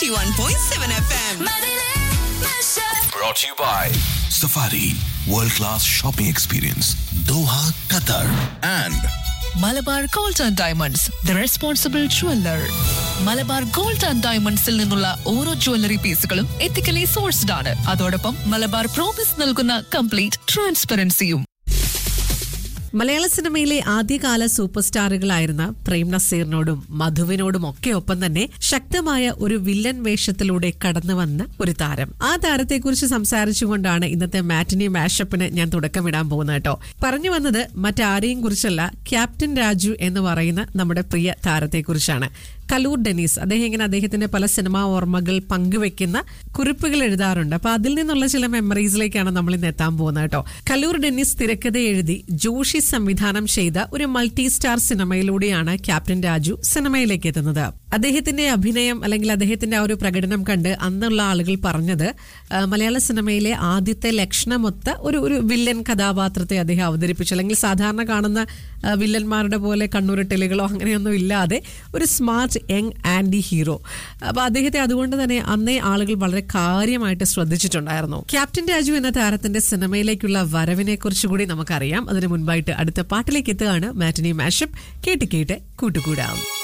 91.7 FM. Brought to you by Safari World Class Shopping Experience Doha, Qatar and Malabar gold and diamonds the responsible jeweller Malabar gold and ഡയമണ്ട്സിൽ നിന്നുള്ള ഓരോ jewellery പീസുകളും ethically sourced ആണ് അതോടൊപ്പം Malabar promise നൽകുന്ന complete ട്രാൻസ്പെറൻസിയും മലയാള സിനിമയിലെ ആദ്യകാല സൂപ്പർ സ്റ്റാറുകളായിരുന്ന പ്രേം നസീറിനോടും മധുവിനോടും ഒക്കെ ഒപ്പം തന്നെ ശക്തമായ ഒരു വില്ലൻ വേഷത്തിലൂടെ കടന്നു വന്ന ഒരു താരം ആ താരത്തെക്കുറിച്ച് സംസാരിച്ചുകൊണ്ടാണ് ഇന്നത്തെ മാറ്റിനി മാഷപ്പിന് ഞാൻ തുടക്കമിടാൻ പോകുന്നത് കേട്ടോ പറഞ്ഞു വന്നത് മറ്റാരെയും കുറിച്ചല്ല ക്യാപ്റ്റൻ രാജു എന്ന് പറയുന്ന നമ്മുടെ പ്രിയ താരത്തെക്കുറിച്ചാണ് കലൂർ ഡെനീസ് അദ്ദേഹം ഇങ്ങനെ അദ്ദേഹത്തിന്റെ പല സിനിമാ ഓർമ്മകൾ പങ്കുവെക്കുന്ന കുറിപ്പുകൾ എഴുതാറുണ്ട് അപ്പൊ അതിൽ നിന്നുള്ള ചില മെമ്മറീസിലേക്കാണ് നമ്മൾ ഇന്ന് എത്താൻ പോകുന്നത് കേട്ടോ കലൂർ ഡെന്നീസ് തിരക്കഥ എഴുതി ജോഷി സംവിധാനം ചെയ്ത ഒരു മൾട്ടി സ്റ്റാർ സിനിമയിലൂടെയാണ് ക്യാപ്റ്റൻ രാജു സിനിമയിലേക്ക് എത്തുന്നത് അദ്ദേഹത്തിന്റെ അഭിനയം അല്ലെങ്കിൽ അദ്ദേഹത്തിന്റെ ആ ഒരു പ്രകടനം കണ്ട് അന്നുള്ള ആളുകൾ പറഞ്ഞത് ആ, മലയാള സിനിമയിലെ ആദ്യത്തെ ലക്ഷണമൊത്ത ഒരു ഒരു വില്ലൻ കഥാപാത്രത്തെ അദ്ദേഹം അവതരിപ്പിച്ചു അല്ലെങ്കിൽ സാധാരണ കാണുന്ന ആ, വില്ലന്മാരുടെ പോലെ കണ്ണൂരിട്ടലുകളോ അങ്ങനെയൊന്നും ഇല്ലാതെ ഒരു സ്മാർട്ട് യങ് ആൻഡി ഹീറോ അപ്പൊ അദ്ദേഹത്തെ അതുകൊണ്ട് തന്നെ അന്നേ ആളുകൾ വളരെ കാര്യമായിട്ട് ശ്രദ്ധിച്ചിട്ടുണ്ടായിരുന്നു ക്യാപ്റ്റൻ രാജു എന്ന താരത്തിന്റെ സിനിമയിലേക്കുള്ള വരവിനെ കുറിച്ച് കൂടി നമുക്കറിയാം അതിനു മുൻപായിട്ട് അടുത്ത പാട്ടിലേക്ക് എത്തുകയാണ് മാറ്റിനി മാഷപ്പ് കേട്ട് കേട്ട് കൂട്ടുകൂടാം